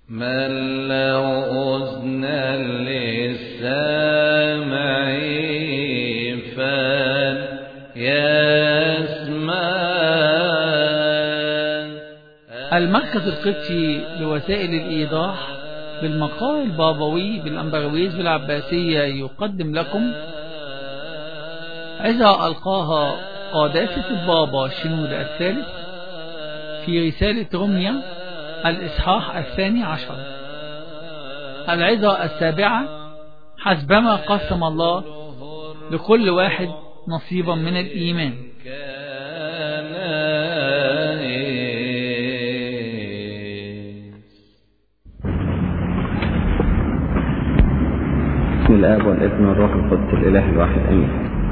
من له أذنا للسامع فليسمع المركز القدسي لوسائل الإيضاح بالمقال البابوي بالأمبرويز بالعباسية يقدم لكم إذا ألقاها قداسة البابا شنود الثالث في رسالة رمية الإصحاح الثاني عشر العظة السابعة حسبما قسم الله لكل واحد نصيبا من الإيمان بسم الآب والابن والروح القدس الإله الواحد آمين.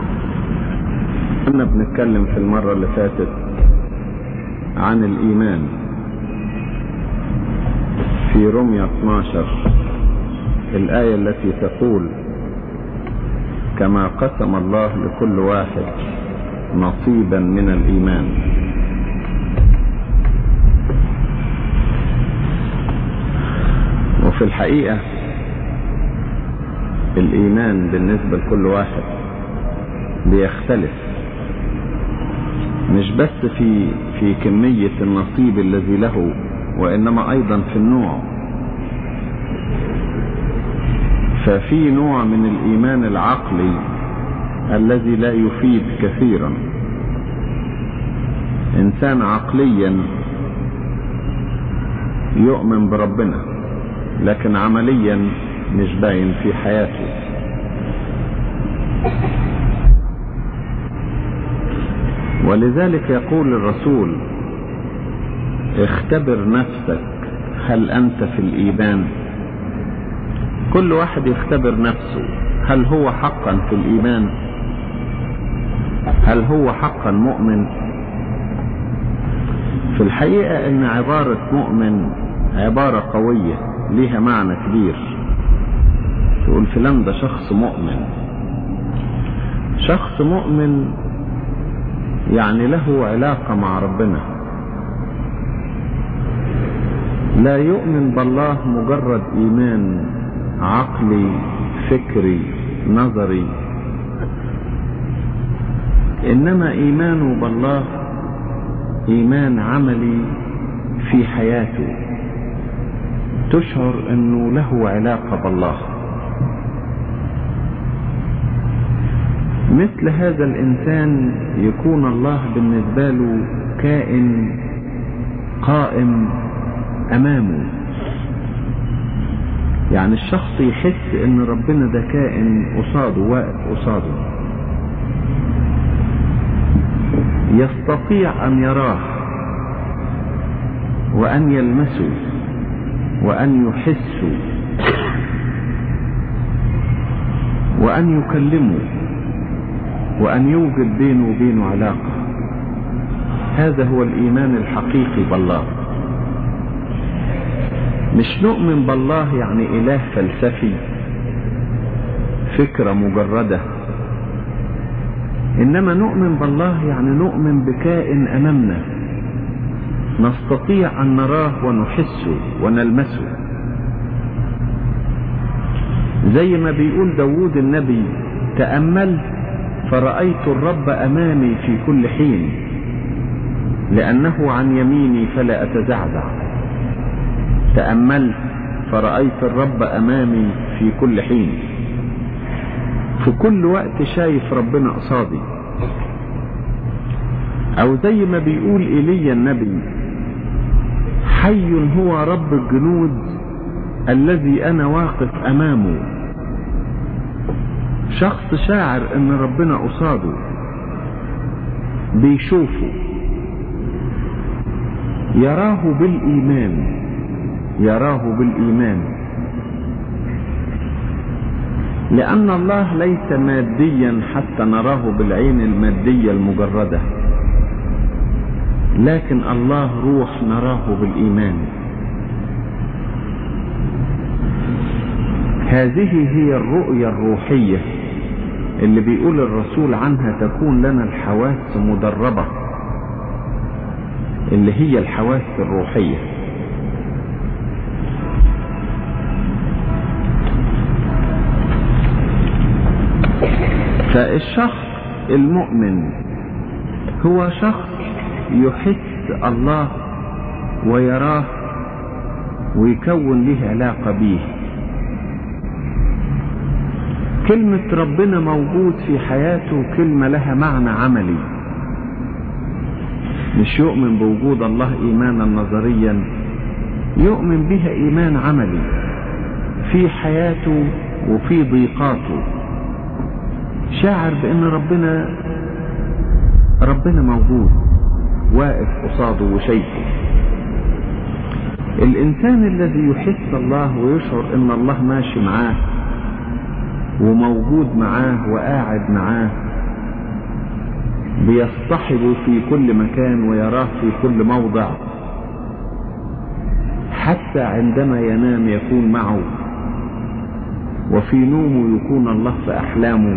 كنا بنتكلم في المرة اللي فاتت عن الإيمان في رمية 12 الآية التي تقول كما قسم الله لكل واحد نصيبا من الإيمان وفي الحقيقة الإيمان بالنسبة لكل واحد بيختلف مش بس في في كمية النصيب الذي له وإنما أيضا في النوع ففي نوع من الإيمان العقلي الذي لا يفيد كثيرا إنسان عقليا يؤمن بربنا لكن عمليا مش باين في حياته ولذلك يقول الرسول اختبر نفسك هل انت في الايمان كل واحد يختبر نفسه هل هو حقا في الايمان هل هو حقا مؤمن في الحقيقة ان عبارة مؤمن عبارة قوية ليها معنى كبير تقول فلان ده شخص مؤمن شخص مؤمن يعني له علاقة مع ربنا لا يؤمن بالله مجرد إيمان عقلي فكري نظري إنما إيمانه بالله إيمان عملي في حياته تشعر أنه له علاقة بالله مثل هذا الإنسان يكون الله بالنسبة له كائن قائم أمامه يعني الشخص يحس ان ربنا ده كائن قصاده واقف قصاده يستطيع ان يراه وان يلمسه وان يحسه وان يكلمه وأن يوجد بينه وبينه علاقة هذا هو الإيمان الحقيقي بالله مش نؤمن بالله يعني إله فلسفي فكرة مجردة إنما نؤمن بالله يعني نؤمن بكائن أمامنا نستطيع أن نراه ونحسه ونلمسه زي ما بيقول داوود النبي تأملت فرأيت الرب أمامي في كل حين لأنه عن يميني فلا أتزعزع تأملت فرأيت الرب أمامي في كل حين في كل وقت شايف ربنا قصادي أو زي ما بيقول إيليا النبي حي هو رب الجنود الذي أنا واقف أمامه شخص شاعر ان ربنا قصاده بيشوفه يراه بالايمان يراه بالايمان لان الله ليس ماديا حتى نراه بالعين الماديه المجرده لكن الله روح نراه بالايمان هذه هي الرؤيه الروحيه اللي بيقول الرسول عنها تكون لنا الحواس مدربة اللي هي الحواس الروحية فالشخص المؤمن هو شخص يحس الله ويراه ويكون له علاقة بيه كلمة ربنا موجود في حياته كلمة لها معنى عملي مش يؤمن بوجود الله إيمانا نظريا يؤمن بها إيمان عملي في حياته وفي ضيقاته شاعر بأن ربنا ربنا موجود واقف قصاده وشايفه الإنسان الذي يحس الله ويشعر أن الله ماشي معاه وموجود معاه وقاعد معاه بيصطحبه في كل مكان ويراه في كل موضع حتى عندما ينام يكون معه وفي نومه يكون الله في أحلامه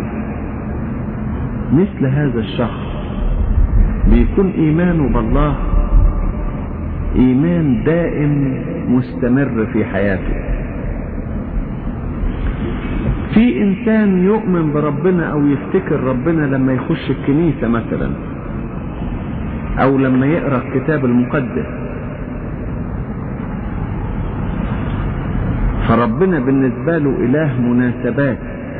مثل هذا الشخص بيكون إيمانه بالله إيمان دائم مستمر في حياته في إنسان يؤمن بربنا أو يفتكر ربنا لما يخش الكنيسة مثلا أو لما يقرأ الكتاب المقدس فربنا بالنسبة له إله مناسبات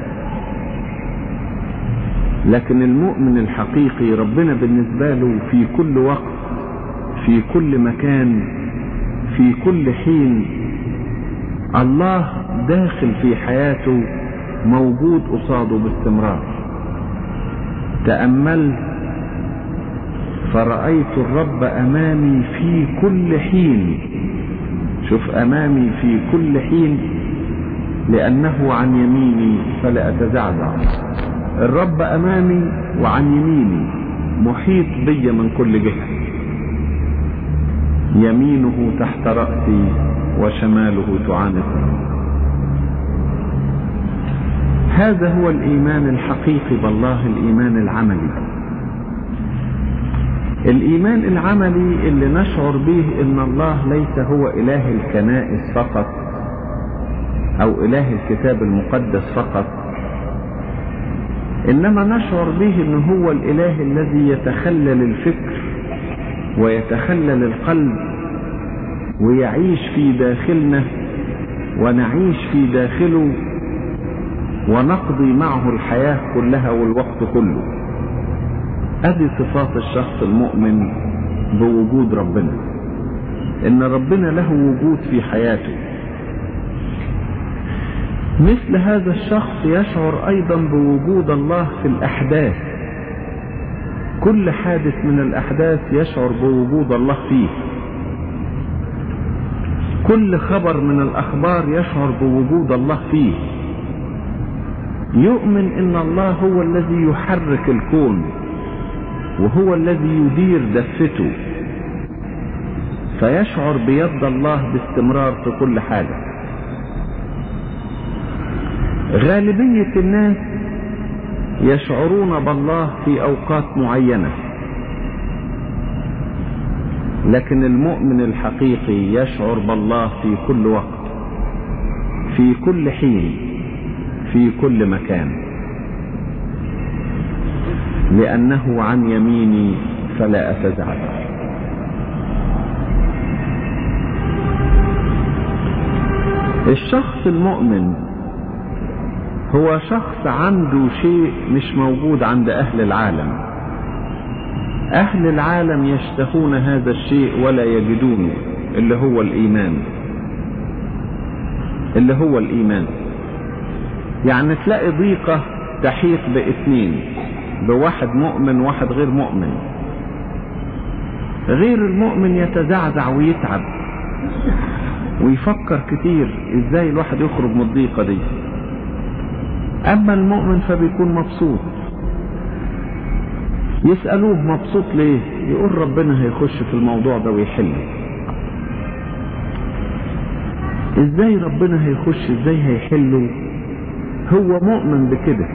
لكن المؤمن الحقيقي ربنا بالنسبة له في كل وقت في كل مكان في كل حين الله داخل في حياته موجود قصاده باستمرار تأملت فرأيت الرب أمامي في كل حين شوف أمامي في كل حين لأنه عن يميني فلا أتزعزع الرب أمامي وعن يميني محيط بي من كل جهة يمينه تحت رأسي وشماله تعانقني هذا هو الإيمان الحقيقي بالله الإيمان العملي الإيمان العملي اللي نشعر به إن الله ليس هو إله الكنائس فقط أو إله الكتاب المقدس فقط إنما نشعر به إن هو الإله الذي يتخلل الفكر ويتخلل القلب ويعيش في داخلنا ونعيش في داخله ونقضي معه الحياة كلها والوقت كله ادي صفات الشخص المؤمن بوجود ربنا ان ربنا له وجود في حياته مثل هذا الشخص يشعر ايضا بوجود الله في الاحداث كل حادث من الاحداث يشعر بوجود الله فيه كل خبر من الاخبار يشعر بوجود الله فيه يؤمن ان الله هو الذي يحرك الكون وهو الذي يدير دفته فيشعر بيد الله باستمرار في كل حاجة غالبية الناس يشعرون بالله في أوقات معينة لكن المؤمن الحقيقي يشعر بالله في كل وقت في كل حين في كل مكان لأنه عن يميني فلا أتزعزع الشخص المؤمن هو شخص عنده شيء مش موجود عند أهل العالم أهل العالم يشتهون هذا الشيء ولا يجدونه اللي هو الإيمان اللي هو الإيمان يعني تلاقي ضيقة تحيط باثنين بواحد مؤمن وواحد غير مؤمن غير المؤمن يتزعزع ويتعب ويفكر كتير ازاي الواحد يخرج من الضيقة دي اما المؤمن فبيكون مبسوط يسألوه مبسوط ليه يقول ربنا هيخش في الموضوع ده ويحله ازاي ربنا هيخش ازاي هيحله هو مؤمن بكده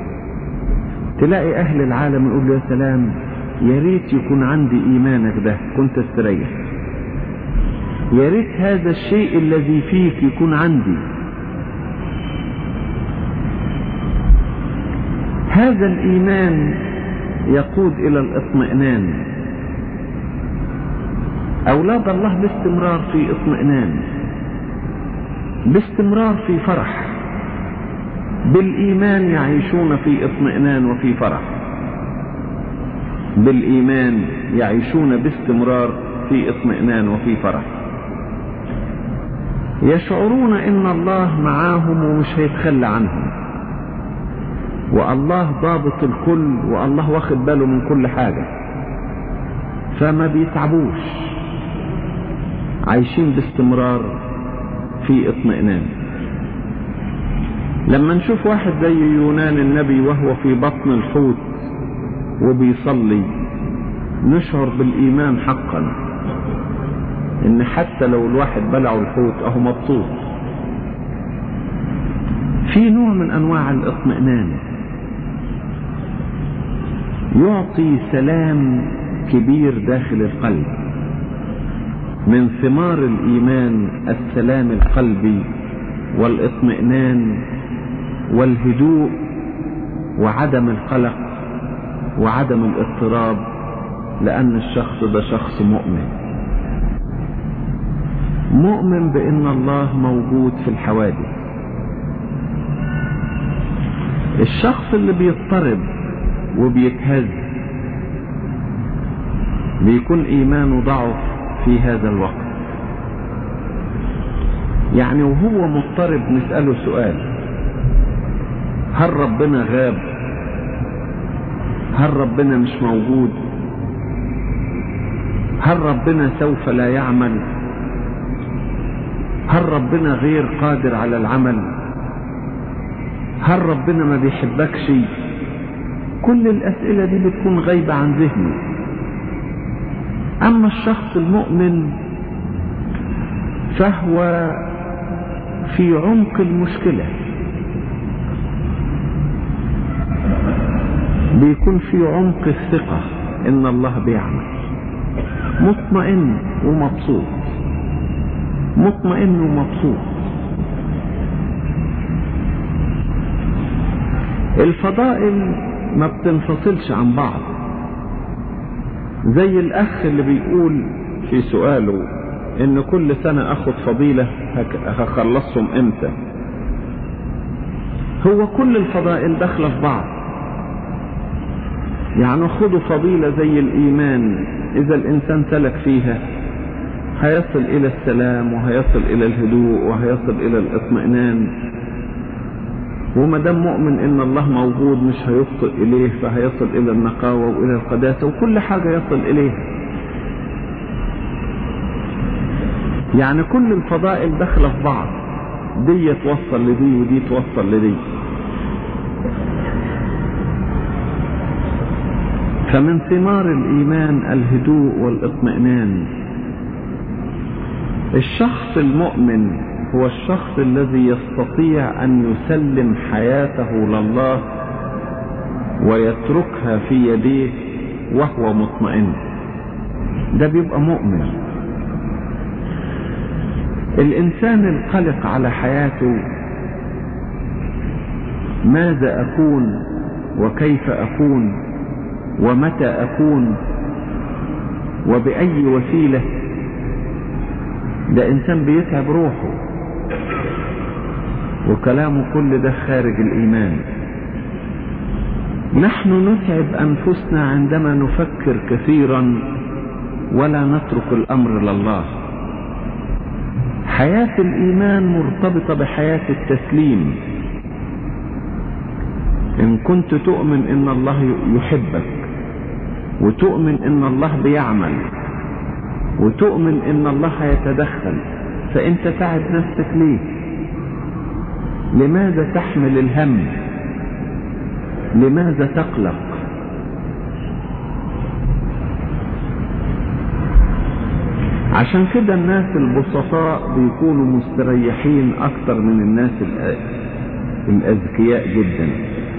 تلاقي اهل العالم يقول له يا سلام يا ريت يكون عندي ايمانك ده كنت استريح يا ريت هذا الشيء الذي فيك يكون عندي هذا الإيمان يقود إلى الاطمئنان أولاد الله باستمرار في اطمئنان باستمرار في فرح بالإيمان يعيشون في اطمئنان وفي فرح بالإيمان يعيشون باستمرار في اطمئنان وفي فرح يشعرون ان الله معاهم ومش هيتخلى عنهم والله ضابط الكل والله واخد باله من كل حاجة فما بيتعبوش عايشين باستمرار في اطمئنان لما نشوف واحد زي يونان النبي وهو في بطن الحوت وبيصلي نشعر بالايمان حقا ان حتى لو الواحد بلعه الحوت اهو مبسوط في نوع من انواع الاطمئنان يعطي سلام كبير داخل القلب من ثمار الايمان السلام القلبي والاطمئنان والهدوء وعدم القلق وعدم الاضطراب لان الشخص ده شخص مؤمن مؤمن بان الله موجود في الحوادث الشخص اللي بيضطرب وبيتهز بيكون ايمانه ضعف في هذا الوقت يعني وهو مضطرب نسأله سؤال هل ربنا غاب هل ربنا مش موجود هل ربنا سوف لا يعمل هل ربنا غير قادر على العمل هل ربنا ما بيحبكش كل الأسئلة دي بتكون غايبة عن ذهنه أما الشخص المؤمن فهو في عمق المشكلة بيكون في عمق الثقة إن الله بيعمل مطمئن ومبسوط مطمئن ومبسوط الفضائل ما بتنفصلش عن بعض زي الاخ اللي بيقول في سؤاله ان كل سنة اخد فضيلة هخلصهم امتى هو كل الفضائل داخلة في بعض يعني خدوا فضيلة زي الايمان اذا الانسان سلك فيها هيصل الى السلام وهيصل الى الهدوء وهيصل الى الاطمئنان وما دام مؤمن ان الله موجود مش هيخطئ اليه فهيصل الى النقاوه والى القداسه وكل حاجه يصل اليها يعني كل الفضائل داخله في بعض دي توصل لدي ودي توصل لدي فمن ثمار الايمان الهدوء والاطمئنان الشخص المؤمن هو الشخص الذي يستطيع ان يسلم حياته لله ويتركها في يديه وهو مطمئن ده بيبقى مؤمن الانسان القلق على حياته ماذا اكون وكيف اكون ومتى اكون وباي وسيله ده انسان بيتعب روحه وكلامه كل ده خارج الايمان نحن نتعب انفسنا عندما نفكر كثيرا ولا نترك الامر لله حياه الايمان مرتبطه بحياه التسليم ان كنت تؤمن ان الله يحبك وتؤمن ان الله بيعمل وتؤمن ان الله هيتدخل فانت تعب نفسك ليه لماذا تحمل الهم لماذا تقلق عشان كده الناس البسطاء بيكونوا مستريحين اكتر من الناس الاذكياء جدا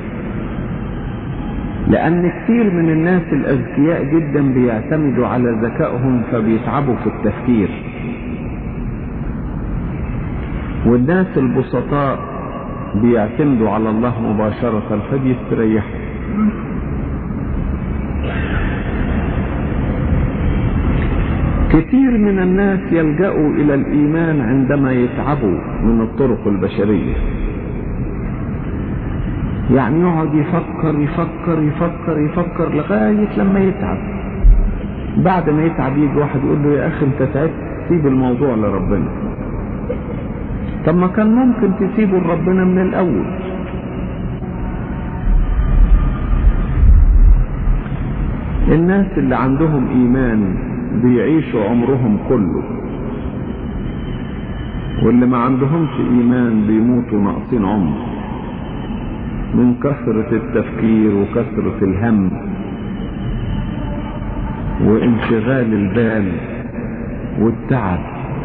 لان كثير من الناس الاذكياء جدا بيعتمدوا على ذكائهم فبيتعبوا في التفكير والناس البسطاء بيعتمدوا على الله مباشرة فبيستريحوا كثير من الناس يلجأوا إلى الإيمان عندما يتعبوا من الطرق البشرية يعني يقعد يفكر يفكر يفكر يفكر لغاية لما يتعب بعد ما يتعب يجي واحد يقول له يا أخي أنت تعبت سيب الموضوع لربنا طب ما كان ممكن تسيبه لربنا من الأول الناس اللي عندهم إيمان بيعيشوا عمرهم كله واللي ما عندهمش إيمان بيموتوا ناقصين عمر من كثرة التفكير وكثرة الهم وانشغال البال والتعب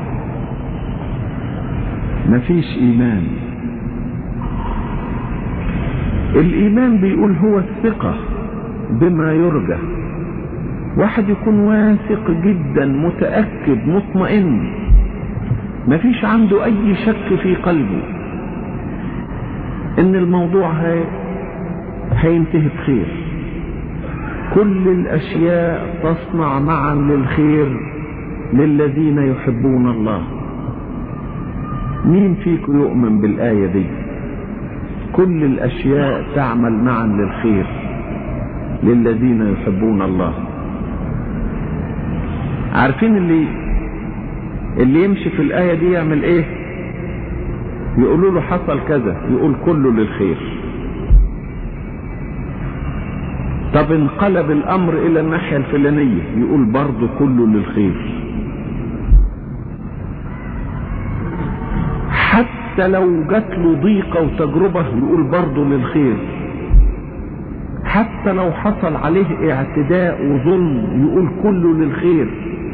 مفيش ايمان الايمان بيقول هو الثقة بما يرجى واحد يكون واثق جدا متأكد مطمئن مفيش عنده اي شك في قلبه ان الموضوع هي هينتهي بخير كل الاشياء تصنع معا للخير للذين يحبون الله مين فيكم يؤمن بالآية دي كل الأشياء تعمل معا للخير للذين يحبون الله عارفين اللي اللي يمشي في الآية دي يعمل ايه يقولوا له حصل كذا يقول كله للخير طب انقلب الامر الى الناحية الفلانية يقول برضه كله للخير حتى لو جات له ضيقة وتجربة يقول برضه للخير حتى لو حصل عليه اعتداء وظلم يقول كله للخير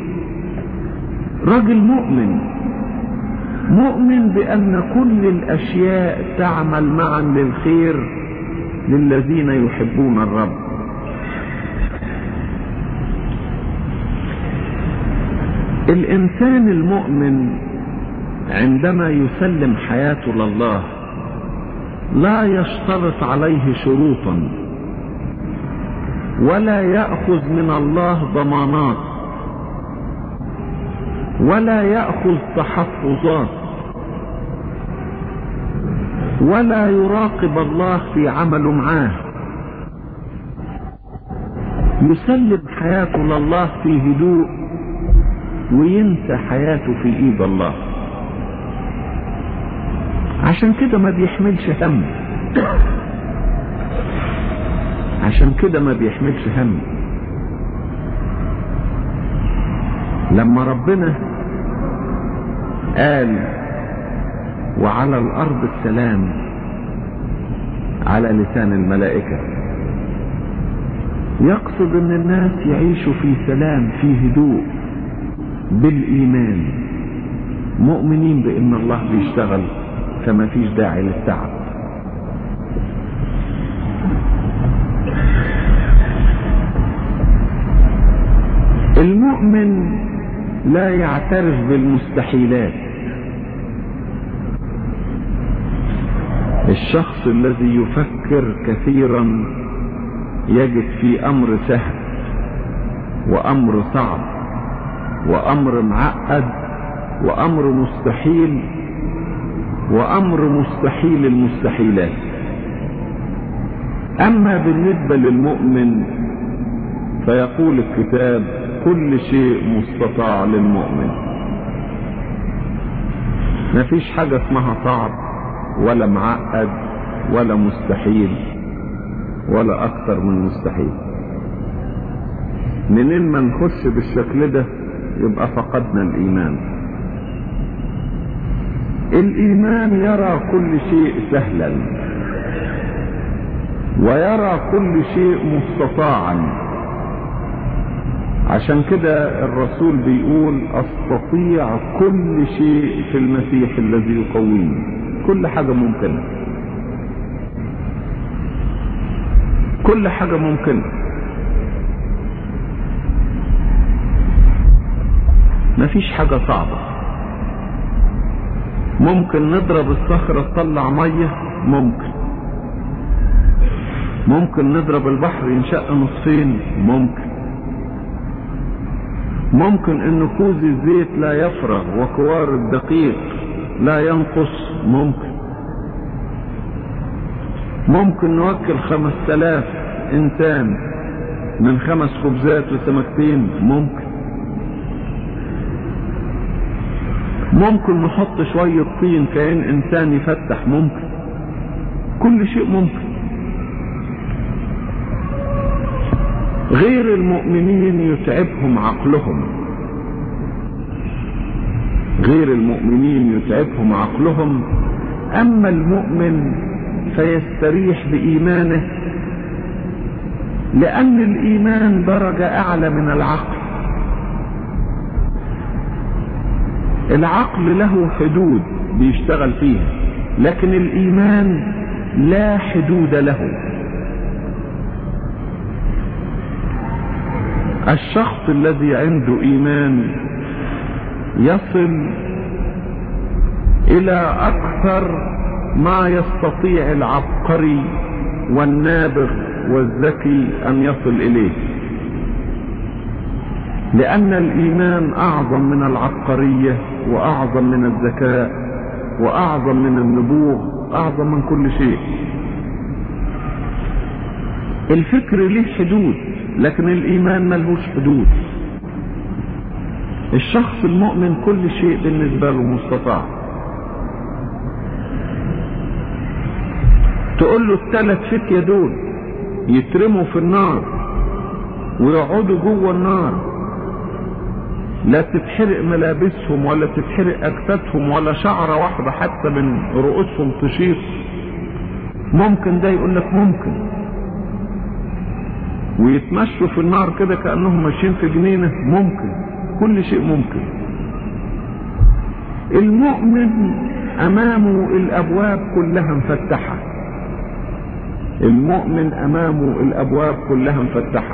راجل مؤمن مؤمن بأن كل الأشياء تعمل معا للخير للذين يحبون الرب الإنسان المؤمن عندما يسلم حياته لله لا يشترط عليه شروطا ولا يأخذ من الله ضمانات ولا يأخذ تحفظات ولا يراقب الله في عمله معاه يسلم حياته لله في هدوء وينسى حياته في ايد الله عشان كده ما بيحملش هم عشان كده ما بيحملش هم لما ربنا قال وعلى الارض السلام على لسان الملائكة يقصد ان الناس يعيشوا في سلام في هدوء بالايمان مؤمنين بان الله بيشتغل فما فيش داعي للتعب المؤمن لا يعترف بالمستحيلات الشخص الذي يفكر كثيرا يجد في امر سهل وامر صعب وامر معقد وامر مستحيل وامر مستحيل المستحيلات اما بالنسبه للمؤمن فيقول الكتاب كل شيء مستطاع للمؤمن مفيش حاجه اسمها صعب ولا معقد ولا مستحيل ولا اكتر من مستحيل منين ما نخش بالشكل ده يبقى فقدنا الايمان الايمان يرى كل شيء سهلا ويرى كل شيء مستطاعا عشان كده الرسول بيقول استطيع كل شيء في المسيح الذي يقويني كل حاجة ممكنة كل حاجة ممكنة مفيش حاجة صعبة ممكن نضرب الصخرة تطلع مية ممكن ممكن نضرب البحر ينشق نصفين ممكن ممكن ان كوز الزيت لا يفرغ وكوار الدقيق لا ينقص ممكن ممكن نوكل خمس تلاف انسان من خمس خبزات وسمكتين ممكن ممكن نحط شوية طين كأن انسان يفتح ممكن كل شيء ممكن غير المؤمنين يتعبهم عقلهم غير المؤمنين يتعبهم عقلهم اما المؤمن فيستريح بايمانه لان الايمان درجه اعلى من العقل العقل له حدود بيشتغل فيها لكن الايمان لا حدود له الشخص الذي عنده ايمان يصل الى اكثر ما يستطيع العبقري والنابغ والذكي ان يصل اليه لان الايمان اعظم من العبقريه واعظم من الذكاء واعظم من النبوغ اعظم من كل شيء الفكر له حدود لكن الايمان ملهوش حدود الشخص المؤمن كل شيء بالنسبه له مستطاع تقول له الثلاث فتية دول يترموا في النار ويقعدوا جوه النار لا تتحرق ملابسهم ولا تتحرق اجسادهم ولا شعره واحده حتى من رؤوسهم تشيط ممكن ده يقول لك ممكن ويتمشوا في النار كده كانهم ماشيين في جنينه ممكن كل شيء ممكن المؤمن امامه الابواب كلها مفتحه المؤمن امامه الابواب كلها مفتحه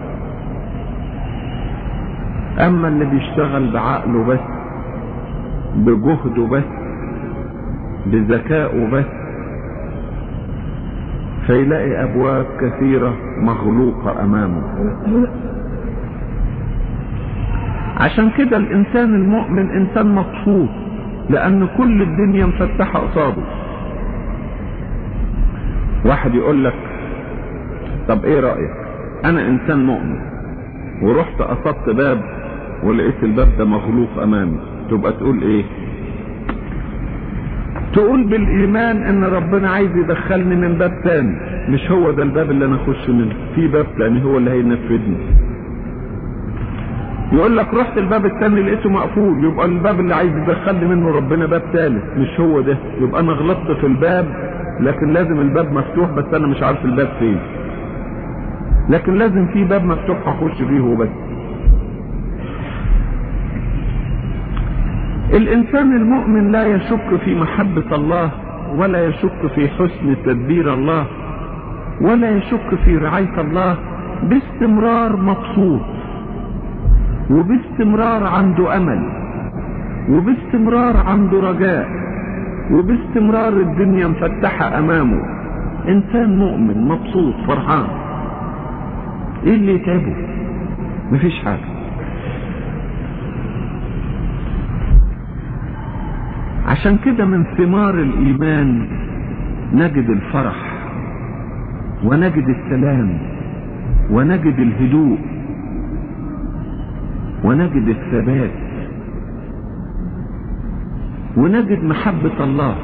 اما اللي بيشتغل بعقله بس بجهده بس بذكائه بس فيلاقي ابواب كثيره مغلوقه امامه عشان كده الانسان المؤمن انسان مبسوط لان كل الدنيا مفتحه قصاده واحد يقول لك طب ايه رايك انا انسان مؤمن ورحت قصدت باب ولقيت الباب ده مغلوق امامي تبقى تقول ايه تقول بالايمان ان ربنا عايز يدخلني من باب تاني مش هو ده الباب اللي انا اخش منه في باب تاني هو اللي هينفذني يقول لك رحت الباب التاني لقيته مقفول يبقى الباب اللي عايز يدخلني منه ربنا باب ثالث مش هو ده يبقى انا غلطت في الباب لكن لازم الباب مفتوح بس انا مش عارف الباب فين لكن لازم في باب مفتوح هخش فيه وبس الانسان المؤمن لا يشك في محبة الله ولا يشك في حسن تدبير الله ولا يشك في رعاية الله باستمرار مبسوط وباستمرار عنده امل وباستمرار عنده رجاء وباستمرار الدنيا مفتحة امامه انسان مؤمن مبسوط فرحان ايه اللي يتعبه مفيش حاجة عشان كده من ثمار الايمان نجد الفرح ونجد السلام ونجد الهدوء ونجد الثبات ونجد محبة الله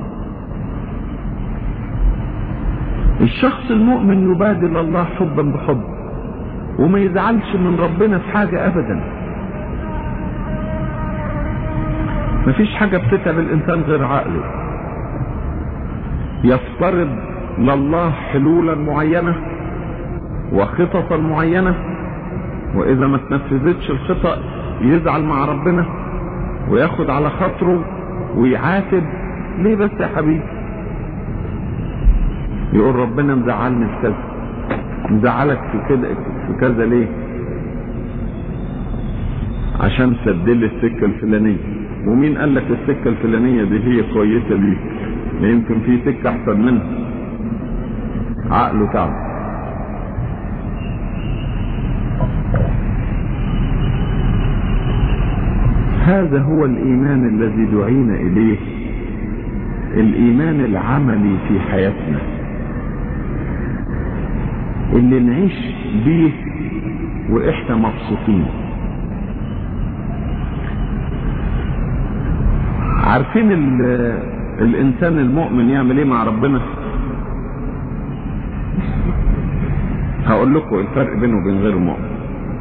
الشخص المؤمن يبادل الله حبا بحب وما يزعلش من ربنا في حاجة ابدا مفيش حاجة بتتعب الانسان غير عقله يفترض لله حلولا معينة وخططا معينة واذا ما تنفذتش الخطأ يزعل مع ربنا وياخد على خاطره ويعاتب ليه بس يا حبيبي يقول ربنا مزعلني في كذا مزعلك في كده في كذا ليه عشان سدل السكة الفلانية ومين قال لك السكة الفلانية دي هي كويسة ليك ما يمكن في سكة احسن منها عقله تعب هذا هو الإيمان الذي دعينا إليه الإيمان العملي في حياتنا اللي نعيش بيه وإحنا مبسوطين عارفين الإنسان المؤمن يعمل إيه مع ربنا هقول لكم الفرق بينه وبين غير المؤمن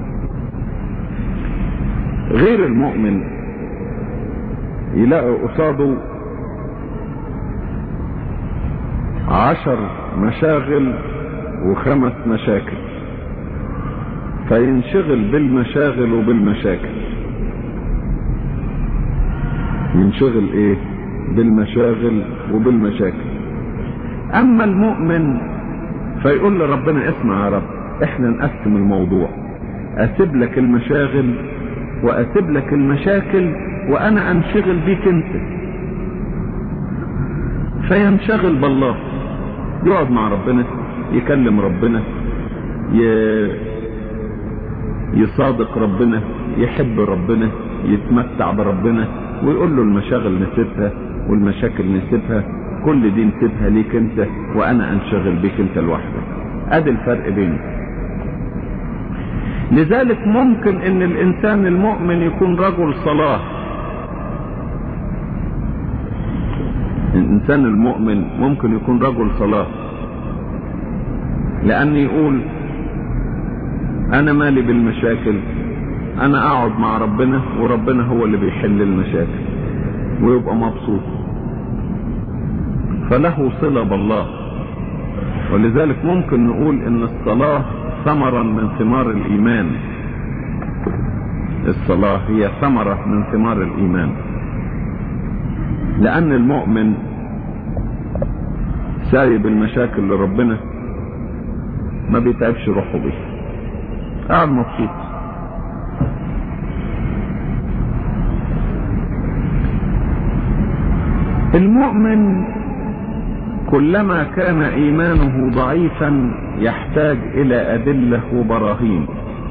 غير المؤمن يلاقي قصاده عشر مشاغل وخمس مشاكل فينشغل بالمشاغل وبالمشاكل ينشغل ايه بالمشاغل وبالمشاكل اما المؤمن فيقول لربنا اسمع يا رب احنا نقسم الموضوع اسيب لك المشاغل واسيب لك المشاكل وانا انشغل بيك انت فينشغل بالله يقعد مع ربنا يكلم ربنا يصادق ربنا يحب ربنا يتمتع بربنا ويقول له المشاغل نسيبها والمشاكل نسيبها كل دي نسيبها ليك انت وانا انشغل بيك انت لوحدك ادي الفرق بيننا لذلك ممكن ان الانسان المؤمن يكون رجل صلاة الانسان المؤمن ممكن يكون رجل صلاة لان يقول انا مالي بالمشاكل انا اقعد مع ربنا وربنا هو اللي بيحل المشاكل ويبقى مبسوط فله صلة بالله ولذلك ممكن نقول ان الصلاة ثمرا من ثمار الايمان الصلاة هي ثمرة من ثمار الايمان لان المؤمن سايب المشاكل لربنا ما بيتعبش روحه بيها قاعد مبسوط المؤمن كلما كان ايمانه ضعيفا يحتاج الى ادله وبراهين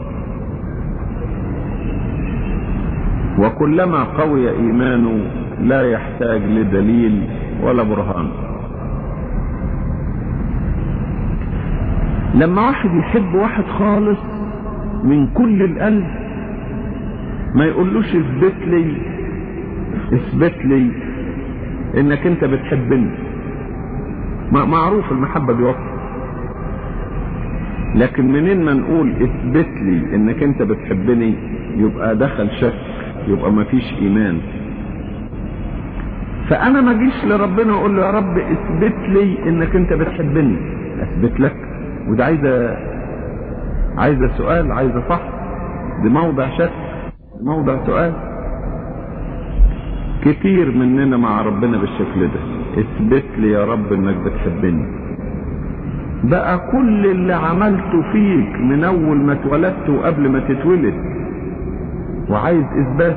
وكلما قوي ايمانه لا يحتاج لدليل ولا برهان لما واحد يحب واحد خالص من كل القلب ما يقولوش اثبت لي اثبت لي انك انت بتحبني معروف المحبة بيوفر لكن منين ما نقول اثبت لي انك انت بتحبني يبقى دخل شك يبقى ما فيش ايمان فانا ما اجيش لربنا واقول له يا رب اثبت لي انك انت بتحبني اثبت لك وده عايزه عايزه سؤال عايزه فحص دي موضع شك موضع سؤال كتير مننا مع ربنا بالشكل ده اثبت لي يا رب انك بتحبني بقى كل اللي عملته فيك من اول ما اتولدت وقبل ما تتولد وعايز اثبات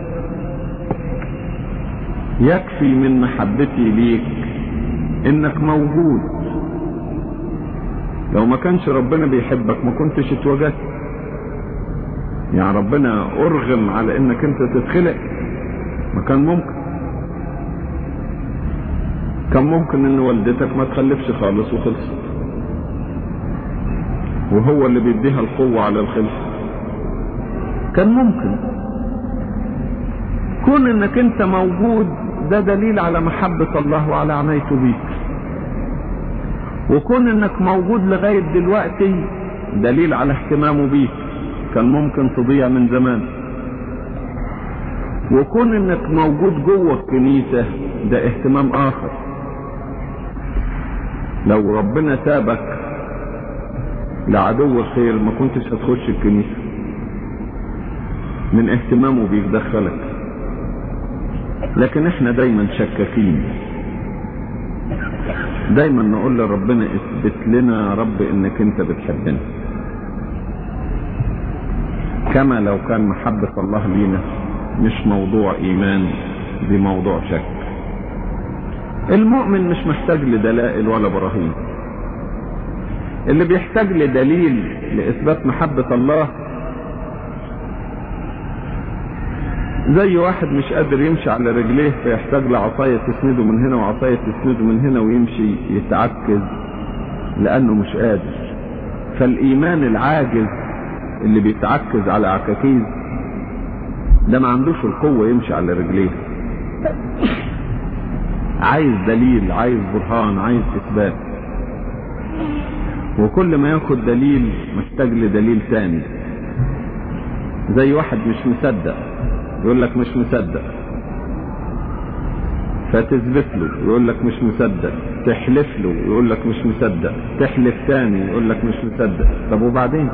يكفي من محبتي ليك انك موجود لو ما كانش ربنا بيحبك ما كنتش اتوجدت يعني ربنا ارغم على انك انت تتخلق ما كان ممكن كان ممكن ان والدتك ما تخلفش خالص وخلصت وهو اللي بيديها القوة على الخلف كان ممكن كون انك انت موجود ده دليل على محبة الله وعلى عنايته بيك وكون انك موجود لغاية دلوقتي دليل على اهتمامه بيك كان ممكن تضيع من زمان وكون انك موجود جوه الكنيسة ده اهتمام اخر لو ربنا سابك لعدو الخير ما كنتش هتخش الكنيسة من اهتمامه بيك دخلك لكن احنا دايما شكاكين دايما نقول لربنا اثبت لنا يا رب انك انت بتحبنا كما لو كان محبة الله لينا مش موضوع ايمان دي موضوع شك المؤمن مش محتاج لدلائل ولا براهين اللي بيحتاج لدليل لإثبات محبة الله زي واحد مش قادر يمشي على رجليه فيحتاج لعصاية تسنده من هنا وعصاية تسنده من هنا ويمشي يتعكز لأنه مش قادر فالإيمان العاجز اللي بيتعكز على عكاكيز ده ما عندوش القوة يمشي على رجليه عايز دليل عايز برهان عايز إثبات وكل ما ياخد دليل محتاج لدليل ثاني زي واحد مش مصدق يقول لك مش مصدق فتثبت له يقول لك مش مصدق تحلف له يقول لك مش مصدق تحلف تاني يقول لك مش مصدق طب وبعدين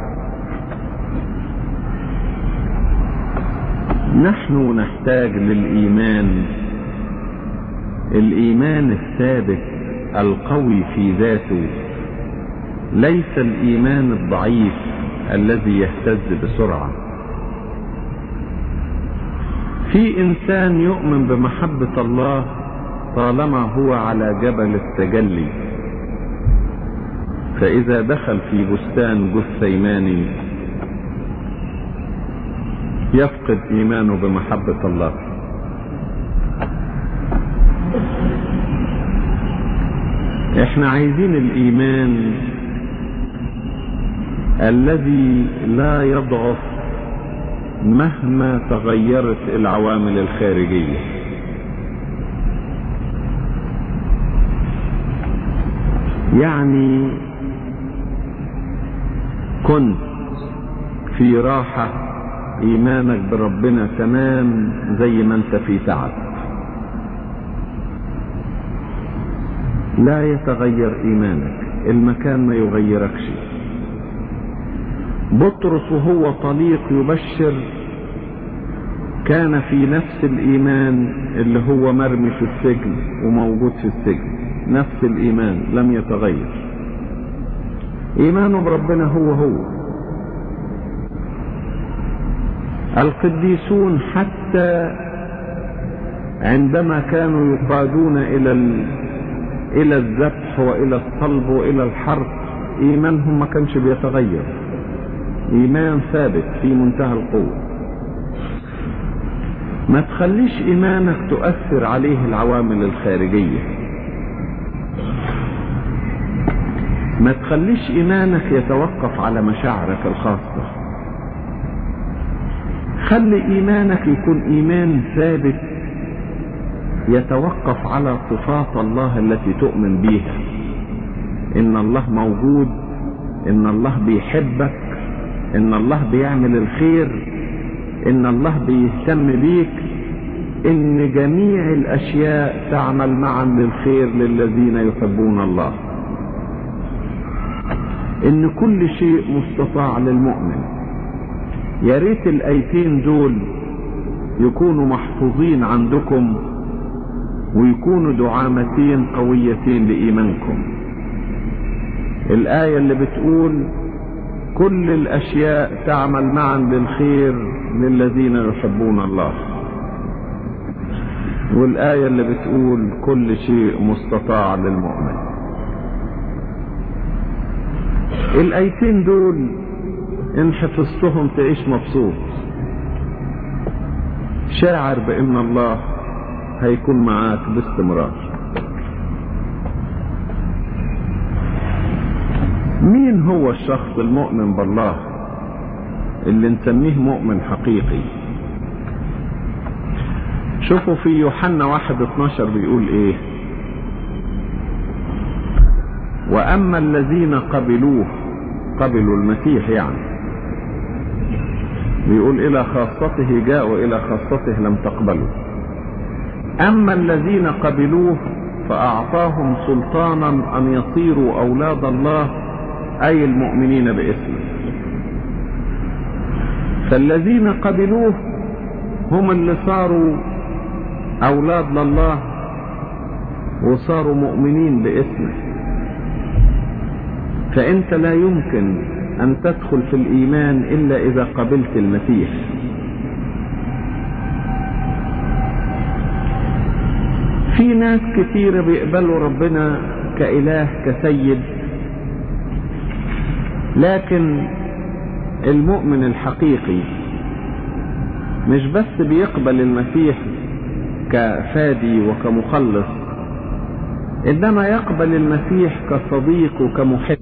نحن نحتاج للإيمان الإيمان الثابت القوي في ذاته ليس الإيمان الضعيف الذي يهتز بسرعة في إنسان يؤمن بمحبة الله طالما هو على جبل التجلي فإذا دخل في بستان جثيماني يفقد إيمانه بمحبة الله احنا عايزين الإيمان الذي لا يضعف مهما تغيرت العوامل الخارجية يعني كنت في راحة إيمانك بربنا تمام زي ما أنت في تعب لا يتغير إيمانك المكان ما يغيركش بطرس وهو طليق يبشر كان في نفس الإيمان اللي هو مرمي في السجن وموجود في السجن نفس الإيمان لم يتغير إيمانه بربنا هو هو القديسون حتى عندما كانوا يقادون إلى ال... إلى الذبح وإلى الصلب وإلى الحرب إيمانهم ما كانش بيتغير إيمان ثابت في منتهى القوة ما تخليش إيمانك تؤثر عليه العوامل الخارجية ما تخليش إيمانك يتوقف على مشاعرك الخاصة خلي إيمانك يكون إيمان ثابت يتوقف على صفات الله التي تؤمن بها إن الله موجود إن الله بيحبك ان الله بيعمل الخير ان الله بيهتم بيك ان جميع الاشياء تعمل معا للخير للذين يحبون الله ان كل شيء مستطاع للمؤمن يا ريت الايتين دول يكونوا محفوظين عندكم ويكونوا دعامتين قويتين لايمانكم الايه اللي بتقول كل الاشياء تعمل معا للخير للذين يحبون الله والايه اللي بتقول كل شيء مستطاع للمؤمن الايتين دول ان حفظتهم تعيش مبسوط شاعر بان الله هيكون معاك باستمرار مين هو الشخص المؤمن بالله اللي نسميه مؤمن حقيقي شوفوا في يوحنا واحد اتناشر بيقول ايه واما الذين قبلوه قبلوا المسيح يعني بيقول الى خاصته جاء والى خاصته لم تقبلوا اما الذين قبلوه فاعطاهم سلطانا ان يصيروا اولاد الله أي المؤمنين باسمه فالذين قبلوه هم اللي صاروا أولاد لله وصاروا مؤمنين باسمه فأنت لا يمكن أن تدخل في الإيمان إلا إذا قبلت المسيح في ناس كثيرة بيقبلوا ربنا كإله كسيد لكن المؤمن الحقيقي مش بس بيقبل المسيح كفادي وكمخلص انما يقبل المسيح كصديق وكمحب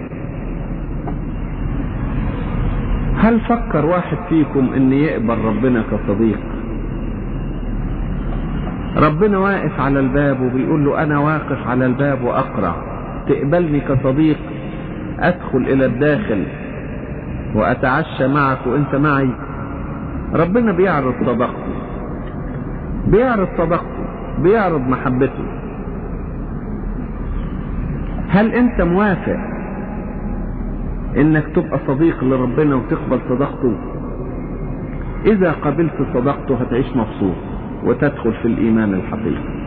هل فكر واحد فيكم ان يقبل ربنا كصديق ربنا واقف على الباب وبيقول له انا واقف على الباب واقرع تقبلني كصديق ادخل الى الداخل واتعشى معك وانت معي ربنا بيعرض صداقته بيعرض صداقته بيعرض محبته هل انت موافق انك تبقى صديق لربنا وتقبل صداقته اذا قبلت صداقته هتعيش مبسوط وتدخل في الايمان الحقيقي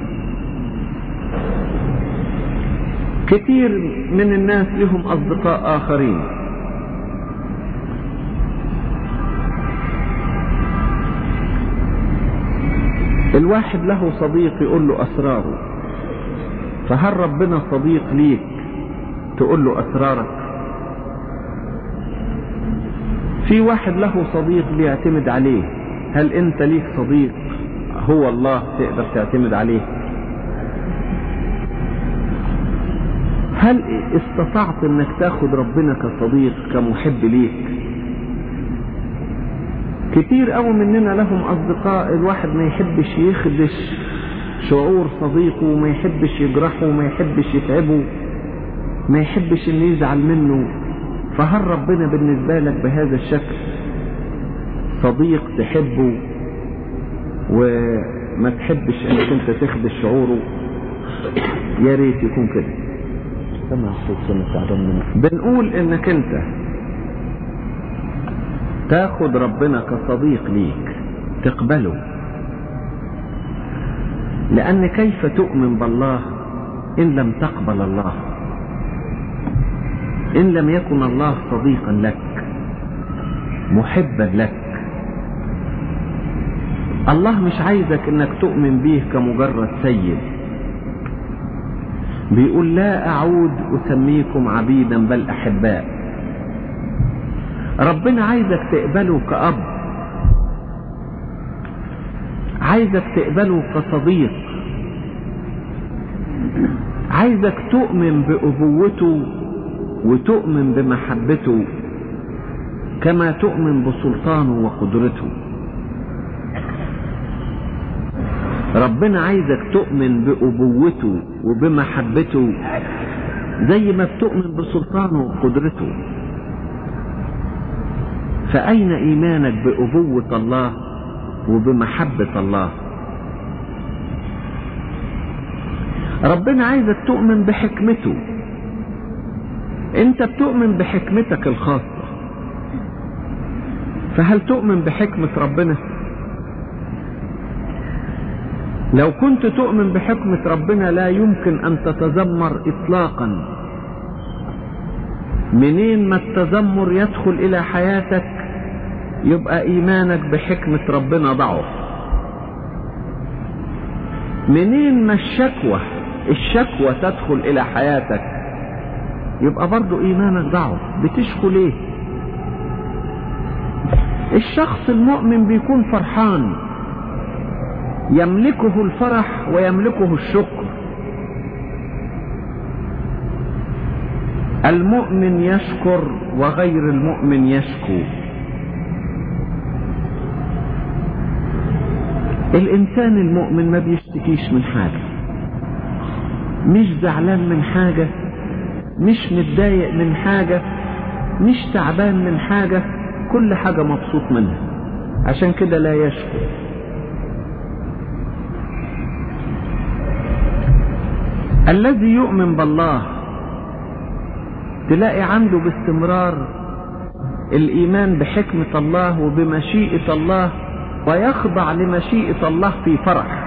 كتير من الناس لهم اصدقاء اخرين الواحد له صديق يقول له اسراره فهل ربنا صديق ليك تقول له اسرارك في واحد له صديق بيعتمد عليه هل انت ليك صديق هو الله تقدر تعتمد عليه هل استطعت انك تاخد ربنا كصديق كمحب ليك كتير قوي مننا لهم اصدقاء الواحد ما يحبش يخدش شعور صديقه وما يحبش يجرحه وما يحبش يتعبه ما يحبش انه يزعل منه فهل ربنا بالنسبة لك بهذا الشكل صديق تحبه وما تحبش انك انت تخدش شعوره يا ريت يكون كده سمع صوت سنة تعبان بنقول انك انت تاخد ربنا كصديق ليك تقبله لان كيف تؤمن بالله ان لم تقبل الله ان لم يكن الله صديقا لك محبا لك الله مش عايزك انك تؤمن به كمجرد سيد بيقول لا اعود اسميكم عبيدا بل احباء ربنا عايزك تقبله كأب عايزك تقبله كصديق عايزك تؤمن بأبوته وتؤمن بمحبته كما تؤمن بسلطانه وقدرته ربنا عايزك تؤمن بأبوته وبمحبته زي ما بتؤمن بسلطانه وقدرته فأين إيمانك بأبوة الله وبمحبة الله ربنا عايزك تؤمن بحكمته انت بتؤمن بحكمتك الخاصة فهل تؤمن بحكمة ربنا لو كنت تؤمن بحكمة ربنا لا يمكن ان تتذمر اطلاقا منين ما التذمر يدخل الى حياتك يبقى ايمانك بحكمة ربنا ضعف منين ما الشكوى الشكوى تدخل الى حياتك يبقى برضو ايمانك ضعف بتشكو ليه الشخص المؤمن بيكون فرحان يملكه الفرح ويملكه الشكر المؤمن يشكر وغير المؤمن يشكو الانسان المؤمن ما بيشتكيش من حاجة مش زعلان من حاجة مش متضايق من حاجة مش تعبان من حاجة كل حاجة مبسوط منها عشان كده لا يشكو الذي يؤمن بالله تلاقي عنده باستمرار الإيمان بحكمة الله وبمشيئة الله ويخضع لمشيئة الله في فرح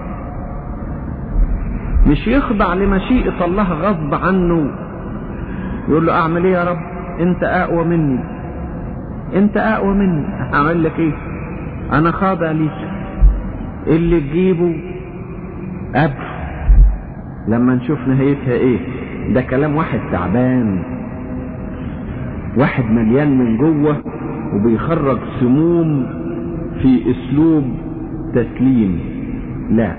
مش يخضع لمشيئة الله غصب عنه يقول له اعمل ايه يا رب انت اقوى مني انت اقوى مني اعمل لك ايه انا خاضع ليك اللي تجيبه قبل لما نشوف نهايتها ايه ده كلام واحد تعبان واحد مليان من جوه وبيخرج سموم في اسلوب تسليم لا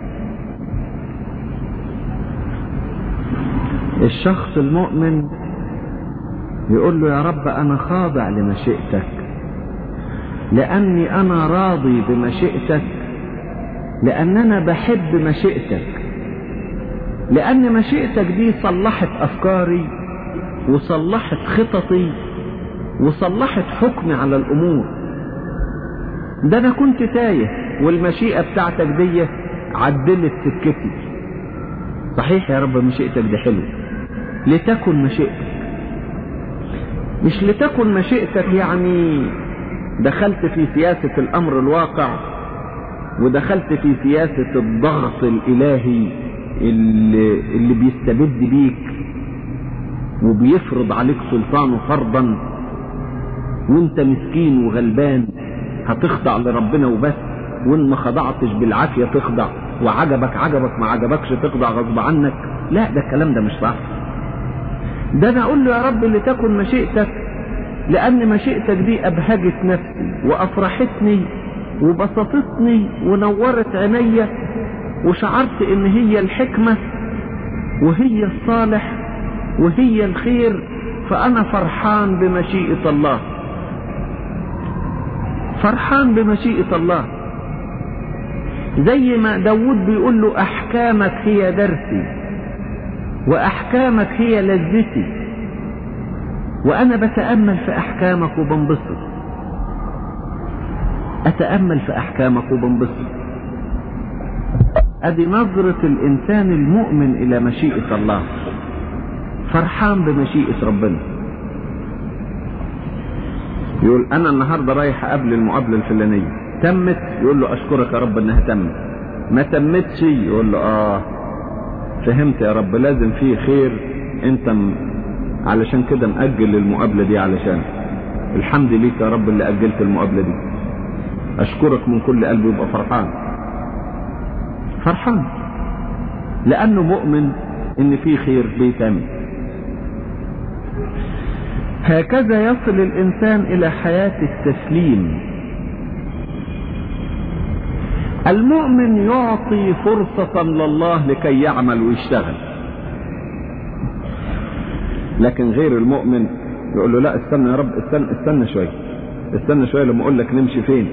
الشخص المؤمن يقول له يا رب انا خاضع لمشيئتك لاني انا راضي بمشيئتك لان انا بحب مشيئتك لان مشيئتك دي صلحت افكاري وصلحت خططي وصلحت حكمي على الامور ده انا كنت تايه والمشيئة بتاعتك دي عدلت سكتي صحيح يا رب مشيئتك دي حلو لتكن مشيئتك مش لتكن مشيئتك يعني دخلت في سياسة الامر الواقع ودخلت في سياسة الضغط الالهي اللي, اللي بيستبد بيك وبيفرض عليك سلطانه فرضا وانت مسكين وغلبان هتخضع لربنا وبس وان ما خضعتش بالعافية تخضع وعجبك عجبك ما عجبكش تخضع غصب عنك لا ده الكلام ده مش صح ده انا اقول له يا رب لتكن مشيئتك لان مشيئتك دي ابهجت نفسي وافرحتني وبسطتني ونورت عينيا وشعرت ان هي الحكمة وهي الصالح وهي الخير فانا فرحان بمشيئة الله فرحان بمشيئة الله زي ما داود بيقول له احكامك هي درسي واحكامك هي لذتي وانا بتأمل في احكامك وبنبسط اتأمل في احكامك وبنبسط ادي نظرة الانسان المؤمن الى مشيئة الله فرحان بمشيئة ربنا يقول انا النهاردة رايح اقابل المقابلة الفلانية تمت يقول له اشكرك يا رب انها تمت ما تمتش يقول له اه فهمت يا رب لازم فيه خير انت م... علشان كده مأجل المقابلة دي علشان الحمد ليك يا رب اللي أجلت المقابلة دي أشكرك من كل قلبي يبقى فرحان فرحان لأنه مؤمن إن في خير بيتم هكذا يصل الإنسان إلى حياة التسليم المؤمن يعطي فرصة لله لكي يعمل ويشتغل لكن غير المؤمن يقول له لا استنى يا رب استنى, استنى شوية استنى شوية لما اقول لك نمشي فين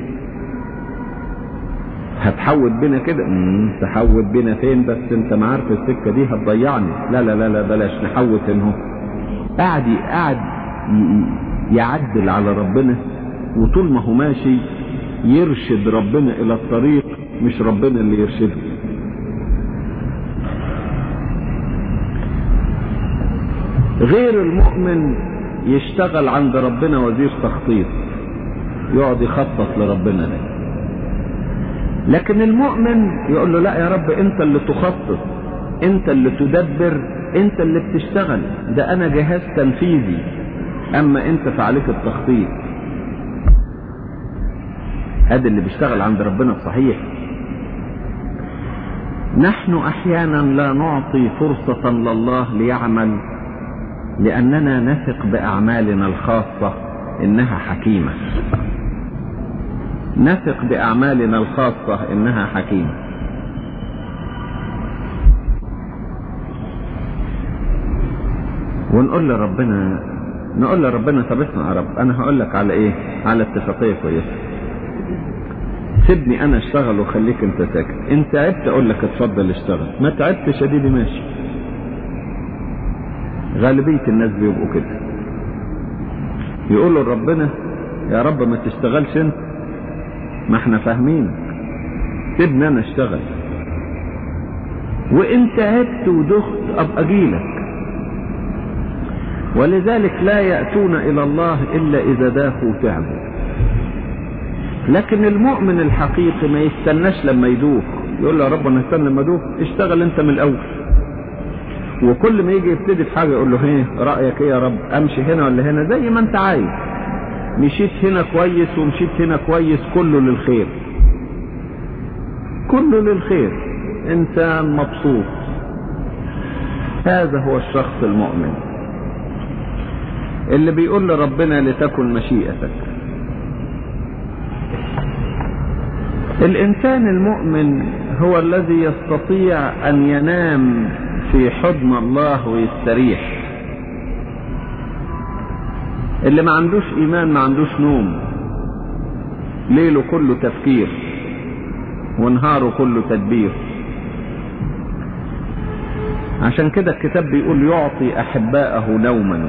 هتحود بينا كده تحود بينا فين بس انت ما عارف السكة دي هتضيعني لا لا لا لا بلاش نحود هنا قاعد قاعد يعدل على ربنا وطول ما هو ماشي يرشد ربنا الى الطريق مش ربنا اللي يرشده غير المؤمن يشتغل عند ربنا وزير تخطيط يقعد يخطط لربنا ده لكن المؤمن يقول له لا يا رب انت اللي تخطط انت اللي تدبر انت اللي بتشتغل ده انا جهاز تنفيذي اما انت فعليك التخطيط هذا اللي بيشتغل عند ربنا صحيح نحن احيانا لا نعطي فرصة لله ليعمل لاننا نثق باعمالنا الخاصة انها حكيمة نثق باعمالنا الخاصة انها حكيمة ونقول لربنا نقول لربنا طب اسمع يا رب انا هقول لك على ايه على اتفاقية كويسة سيبني انا اشتغل وخليك انت ساكت انت تعبت اقول لك اتفضل اشتغل ما تعبتش اديني ماشي غالبية الناس بيبقوا كده يقولوا لربنا يا رب ما تشتغلش انت ما احنا فاهمين سيبني انا اشتغل وان تعبت ودخت ابقى اجيلك ولذلك لا يأتون الى الله الا اذا داخوا وتعبوا لكن المؤمن الحقيقي ما يستناش لما يدوخ يقول له يا رب انا استنى لما ادوخ اشتغل انت من الاول وكل ما يجي يبتدي في حاجه يقول له ايه رايك ايه يا رب امشي هنا ولا هنا زي ما انت عايز مشيت هنا كويس ومشيت هنا كويس كله للخير كله للخير انسان مبسوط هذا هو الشخص المؤمن اللي بيقول لربنا لتكن مشيئتك الإنسان المؤمن هو الذي يستطيع أن ينام في حضن الله ويستريح اللي ما عندوش إيمان ما عندوش نوم ليله كله تفكير ونهاره كله تدبير عشان كده الكتاب بيقول يعطي أحباءه نوما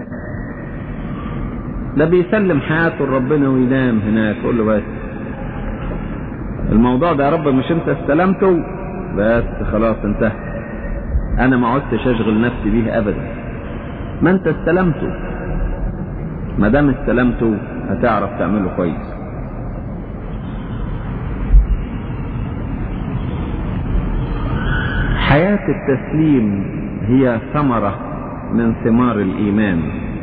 ده بيسلم حياته لربنا وينام هناك يقول له بس الموضوع ده يا رب مش انت استلمته بس خلاص انتهى انا ما عدتش اشغل نفسي بيه ابدا ما انت استلمته ما دام استلمته هتعرف تعمله كويس حياة التسليم هي ثمرة من ثمار الإيمان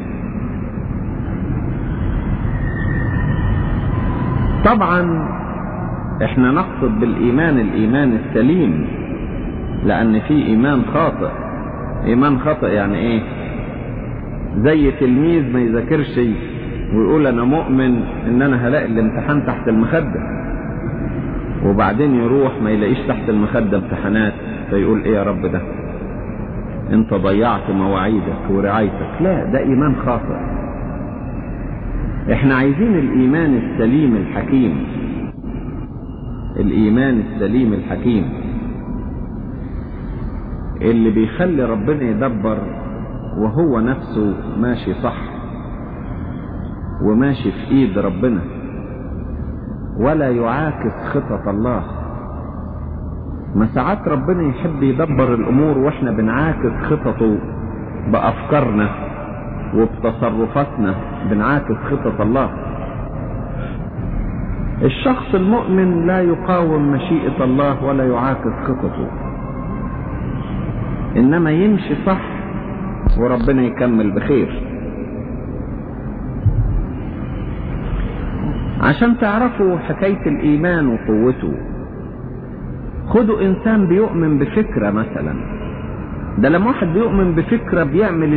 طبعا احنا نقصد بالإيمان الإيمان السليم لأن في إيمان خاطئ إيمان خاطئ يعني إيه زي تلميذ ما يذاكرش ويقول أنا مؤمن إن أنا هلاقي الامتحان تحت المخدة وبعدين يروح ما يلاقيش تحت المخدة امتحانات فيقول ايه يا رب ده انت ضيعت مواعيدك ورعايتك لا ده ايمان خاطئ احنا عايزين الايمان السليم الحكيم الايمان السليم الحكيم اللي بيخلي ربنا يدبر وهو نفسه ماشي صح وماشي في ايد ربنا ولا يعاكس خطط الله ما ساعات ربنا يحب يدبر الامور واحنا بنعاكس خططه بافكارنا وبتصرفاتنا بنعاكس خطط الله الشخص المؤمن لا يقاوم مشيئة الله ولا يعاكس خططه انما يمشي صح وربنا يكمل بخير عشان تعرفوا حكاية الإيمان وقوته خدوا إنسان بيؤمن بفكرة مثلا ده لما واحد بيؤمن بفكرة بيعمل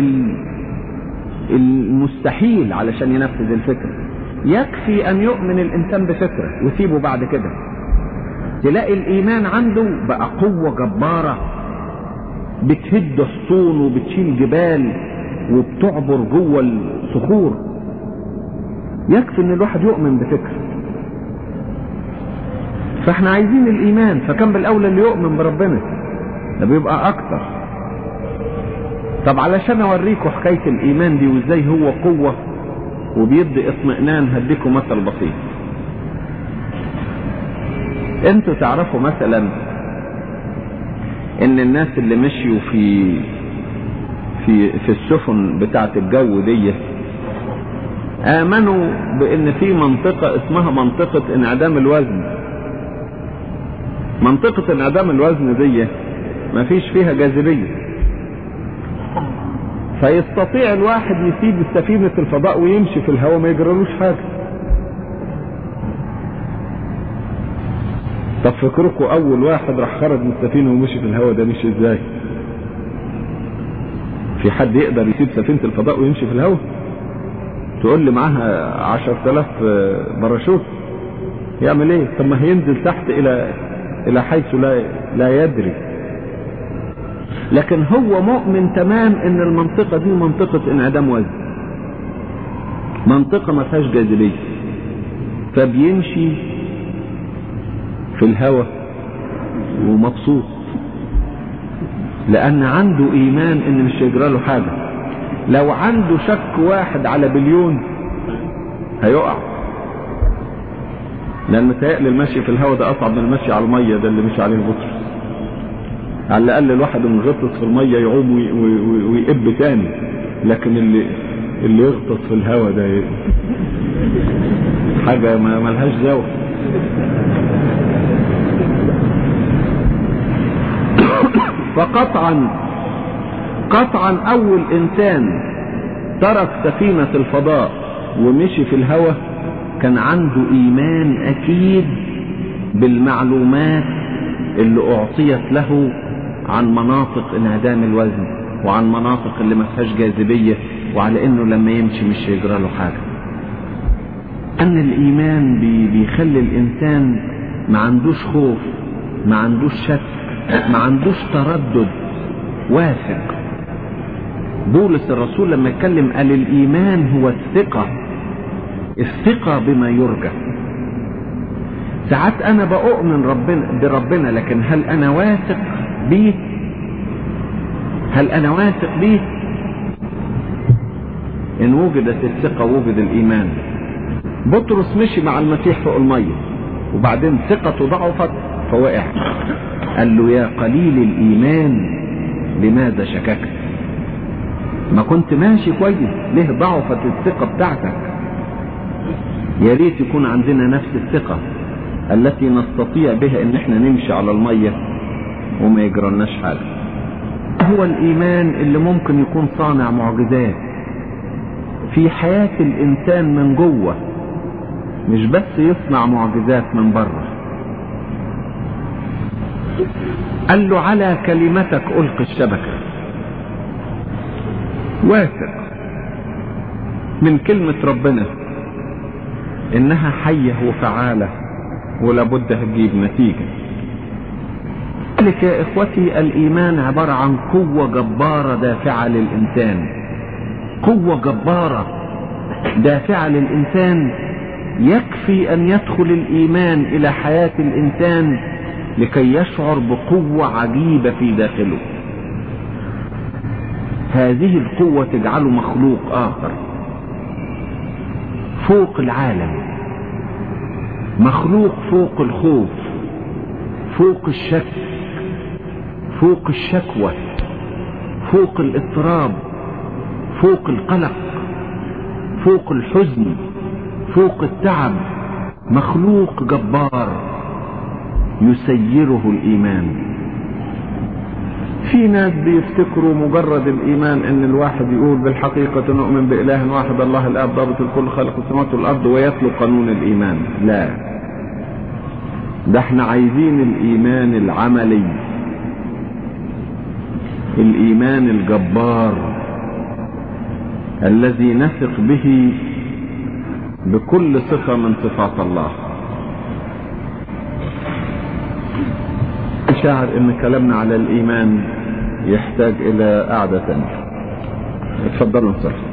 المستحيل علشان ينفذ الفكرة يكفي أن يؤمن الإنسان بفكرة ويسيبه بعد كده تلاقي الإيمان عنده بقى قوة جبارة بتهد حصون وبتشيل جبال وبتعبر جوه الصخور يكفي ان الواحد يؤمن بفكر فاحنا عايزين الايمان فكان بالاولى اللي يؤمن بربنا ده بيبقى اكتر طب علشان اوريكم حكاية الايمان دي وازاي هو قوة وبيدي اطمئنان هديكم مثل بسيط انتوا تعرفوا مثلا ان الناس اللي مشيوا في في في السفن بتاعة الجو دي آمنوا بأن في منطقة اسمها منطقة انعدام الوزن منطقة انعدام الوزن دي ما فيش فيها جاذبية فيستطيع الواحد يسيب سفينة الفضاء ويمشي في الهواء ما يجرالوش حاجة طب فكركم أول واحد راح خرج من السفينة ومشي في الهواء ده مشي ازاي؟ في حد يقدر يسيب سفينة الفضاء ويمشي في الهواء؟ تقول لي معاها عشر تلاف باراشوت يعمل ايه طب ما هينزل تحت الى الى حيث لا لا يدري لكن هو مؤمن تمام ان المنطقة دي منطقة انعدام وزن منطقة ما فيهاش جاذبية فبيمشي في الهواء ومبسوط لان عنده ايمان ان مش هيجرى له حاجه لو عنده شك واحد على بليون هيقع لان متهيألي المشي في الهواء ده اصعب من المشي على الميه ده اللي مشي عليه بطرس على الاقل الواحد من غطس في الميه يعوم ويقب تاني لكن اللي اللي يغطس في الهواء ده حاجه ما ملهاش دواء فقطعا قطعا اول انسان ترك سفينة الفضاء ومشي في الهواء كان عنده ايمان اكيد بالمعلومات اللي اعطيت له عن مناطق انعدام الوزن وعن مناطق اللي ما فيهاش جاذبية وعلى انه لما يمشي مش هيجرى له حاجة ان الايمان بي بيخلي الانسان ما عندوش خوف ما عندوش شك ما عندوش تردد واثق بولس الرسول لما اتكلم قال الايمان هو الثقة الثقة بما يرجى ساعات انا بؤمن ربنا بربنا لكن هل انا واثق بيه هل انا واثق بيه ان وجدت الثقة وجد الايمان بطرس مشي مع المسيح فوق المية وبعدين ثقته ضعفت فوقع قال له يا قليل الايمان لماذا شككت ما كنت ماشي كويس ليه ضعفت الثقة بتاعتك يا ريت يكون عندنا نفس الثقة التي نستطيع بها ان احنا نمشي على المية وما يجرالناش حاجة هو الايمان اللي ممكن يكون صانع معجزات في حياة الانسان من جوه مش بس يصنع معجزات من بره قال له على كلمتك القي الشبكة واثق من كلمة ربنا انها حية وفعالة ولابد هتجيب نتيجة ذلك يا اخوتي الايمان عبارة عن قوة جبارة دافعة للانسان قوة جبارة دافعة للانسان يكفي ان يدخل الايمان الى حياة الانسان لكي يشعر بقوة عجيبة في داخله هذه القوة تجعله مخلوق آخر فوق العالم مخلوق فوق الخوف فوق الشك فوق الشكوى فوق الاضطراب فوق القلق فوق الحزن فوق التعب مخلوق جبار يسيره الايمان في ناس بيفتكروا مجرد الايمان ان الواحد يقول بالحقيقة نؤمن باله واحد الله الاب ضابط الكل خالق السماوات والارض ويتلو قانون الايمان لا ده احنا عايزين الايمان العملي الايمان الجبار الذي نثق به بكل صفة من صفات الله شاعر ان كلامنا على الايمان يحتاج الى قعدة تانية اتفضلوا انصرف